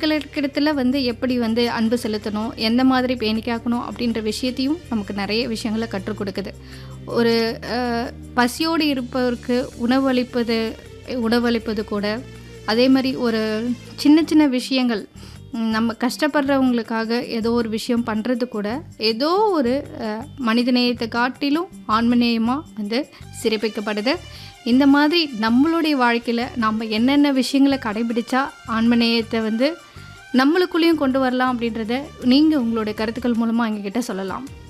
குழந்தைகளுக்கிடத்துல வந்து எப்படி வந்து அன்பு செலுத்தணும் எந்த மாதிரி பேணி காக்கணும் அப்படின்ற விஷயத்தையும் நமக்கு நிறைய விஷயங்களை கற்றுக் கொடுக்குது ஒரு அஹ், பசியோடு இருப்பவருக்கு உணவளிப்பது உணவளிப்பது கூட அதே மாதிரி ஒரு சின்ன சின்ன விஷயங்கள் ம், நம்ம கஷ்டப்படுறவங்களுக்காக ஏதோ ஒரு விஷயம் பண்ணுறது கூட ஏதோ ஒரு அஹ், மனிதநேயத்தை காட்டிலும் ஆன்மநேயமாக வந்து சிறப்பிக்கப்படுது இந்த மாதிரி நம்மளுடைய வாழ்க்கையில் நம்ம என்னென்ன விஷயங்களை கடைபிடிச்சா ஆன்மநேயத்தை வந்து நம்மளுக்குள்ளேயும் கொண்டு வரலாம் அப்படின்றத நீங்கள் உங்களுடைய கருத்துக்கள் மூலமாக எங்ககிட்ட சொல்லலாம்